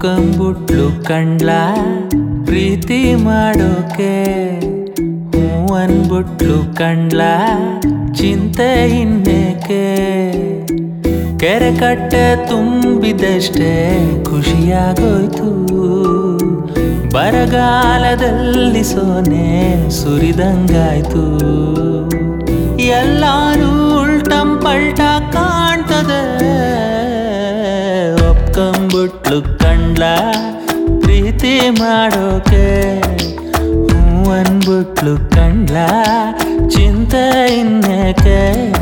ಒಪ್ಕೊಂಬಿಟ್ಲು ಕಂಡ್ಲ ಪ್ರೀತಿ ಮಾಡೋಕೆ ಹ್ಞೂ ಅನ್ಬಿಟ್ಲು ಕಂಡ್ಲ ಚಿಂತೆ ಇನ್ನೇಕೆ ಕೆರೆ ಕಟ್ಟೆ ತುಂಬಿದಷ್ಟೇ ಖುಷಿಯಾಗೋಯ್ತು ಬರಗಾಲದಲ್ಲಿ ಸೋನೆ ಸುರಿದಂಗಾಯ್ತು ಎಲ್ಲಾನು ಉಲ್ಟಂ ಪಲ್ಟ ಕಾಣ್ತದೆ ಒಪ್ಕೊಂಬಿಟ್ಲು ಕಂಡ್ಲ ಪ್ರೀತಿ ಮಾಡೋಕೆ ಹ್ಞೂ ಅನ್ಬಿಟ್ಲು ಕಂಡ್ಲ ಚಿಂತೆ ಇನ್ನೇಕೆ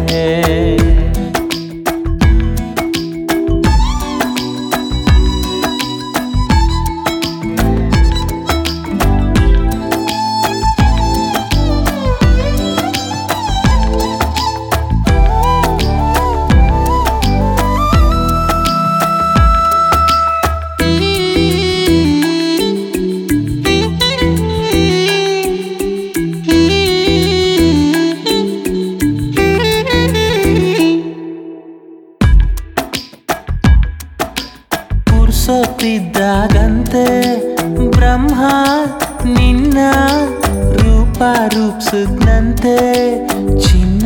ಪುರ್ಸೊತ್ತಿದ್ದಾಗಂತೆ ಬ್ರಹ್ಮ ನಿನ್ನ ರೂಪ ರೂಪಿಸಿದ್ನಂತೆ ಚಿನ್ನ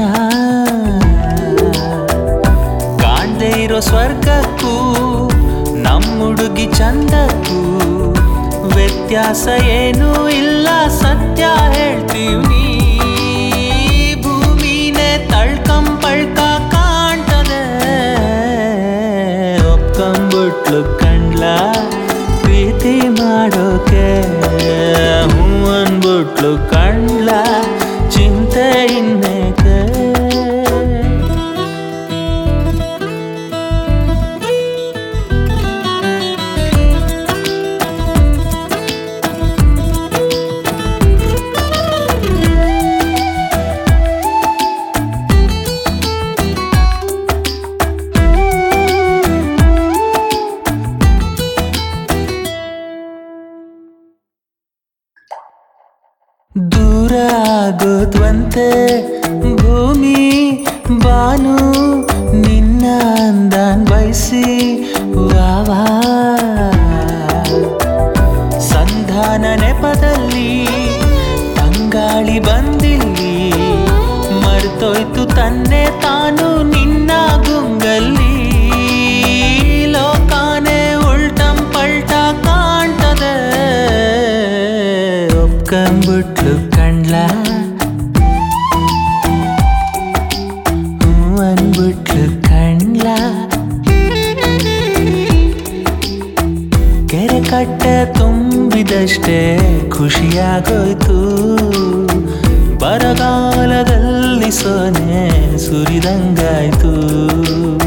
ಕಾಣ್ದೇ ಇರೋ ಸ್ವರ್ಗಕ್ಕೂ ನಮ್ಮುಡುಗಿ ಚಂದಕ್ಕೂ ವ್ಯತ್ಯಾಸ ಏನೂ ಇಲ್ಲ ಸತ್ಯ ಹೇಳ್ತೀವಿ ಭೂಮಿನೇ ತಳ್ಕಂಪಳ್ಕ ಕಾಣ್ತದೆ ಒಪ್ಕೊಂಬಿಟ್ಲು ಕಂಡ್ಲ ಪ್ರೀತಿ ಮಾಡೋಕೆ ಹ್ಞೂ ಅನ್ಬಿಟ್ಲು ಕಂಡ್ಲ ಚಿಂತೆ ಇನ್ನೇಕೆ ದೂರ ಆಗೋದ್ವಂತೆ ಭೂಮಿ ಬಾನು ನಿನ್ನ ಅಂದಾನ್ ಬಯಸಿ ವಾವಾ ಸಂಧಾನ ನೆಪದಲ್ಲಿ ತಂಗಾಳಿ ಬಂದಿಲ್ಲಿ ಮರ್ತೋಯ್ತು ತನ್ನೆ ತಾನು ನಿನ್ನ ಗುಂಗಲ್ಲಿ ಲೋಕಾನೆ ಉಲ್ಟಂ ಪಲ್ಟ ಕಾಣ್ತದೆ ಒಪ್ಕೊಂಬಿಟ್ಲು ಕಂಡ್ಲ ಹ್ಞೂ ಅನ್ಬಿಟ್ಲು ಕಂಡ್ಲ ಕೆರೆ ಕಟ್ಟೆ ತುಂಬಿದಷ್ಟೇ ಖುಷಿಯಾಗೋಯ್ತು ಬರಗಾಲದಲ್ಲಿ ಸೋನೆ ಸುರಿದಂಗಾಯ್ತು